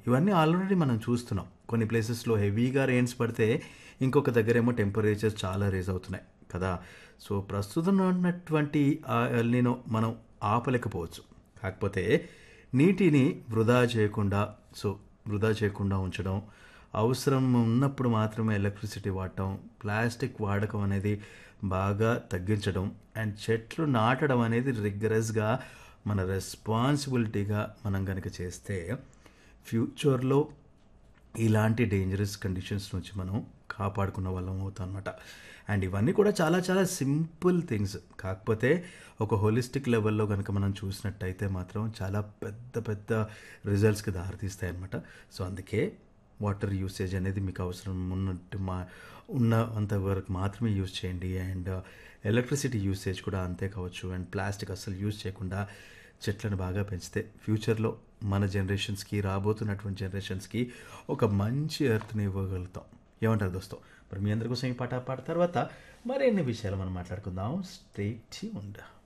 ఇవన్నీ ఆల్రెడీ మనం చూస్తున్నాం కొన్ని ప్లేసెస్లో హెవీగా రెయిన్స్ పడితే ఇంకొక దగ్గర ఏమో టెంపరేచర్స్ చాలా రేజ్ అవుతున్నాయి కదా సో ప్రస్తుతం ఉన్నటువంటి ఆ ఎల్నినో మనం ఆపలేకపోవచ్చు కాకపోతే నీటిని వృధా చేయకుండా సో వృధా చేయకుండా ఉంచడం అవసరం ఉన్నప్పుడు మాత్రమే ఎలక్ట్రిసిటీ వాడటం ప్లాస్టిక్ వాడకం అనేది బాగా తగ్గించడం అండ్ చెట్లు నాటడం అనేది రిగరస్గా మన రెస్పాన్సిబిలిటీగా మనం కనుక చేస్తే ఫ్యూచర్లో ఇలాంటి డేంజరస్ కండిషన్స్ నుంచి మనం కాపాడుకున్న వాళ్ళం అవుతాం అనమాట అండ్ ఇవన్నీ కూడా చాలా చాలా సింపుల్ థింగ్స్ కాకపోతే ఒక హోలిస్టిక్ లెవెల్లో కనుక మనం చూసినట్టయితే మాత్రం చాలా పెద్ద పెద్ద రిజల్ట్స్కి దారితీస్తాయి అనమాట సో అందుకే వాటర్ యూసేజ్ అనేది మీకు అవసరం ఉన్నట్టు మా ఉన్న అంత వరకు మాత్రమే యూజ్ చేయండి అండ్ ఎలక్ట్రిసిటీ యూసేజ్ కూడా అంతే కావచ్చు అండ్ ప్లాస్టిక్ అస్సలు యూజ్ చేయకుండా చెట్లను బాగా పెంచితే ఫ్యూచర్లో మన జనరేషన్స్కి రాబోతున్నటువంటి జనరేషన్స్కి ఒక మంచి ఎర్త్ని ఇవ్వగలుగుతాం ఏమంటారు దోస్తో మరి మీ అందరి కోసం ఈ పాట పాట తర్వాత మరిన్ని విషయాలు మనం మాట్లాడుకుందాం స్టేట్ ఉండ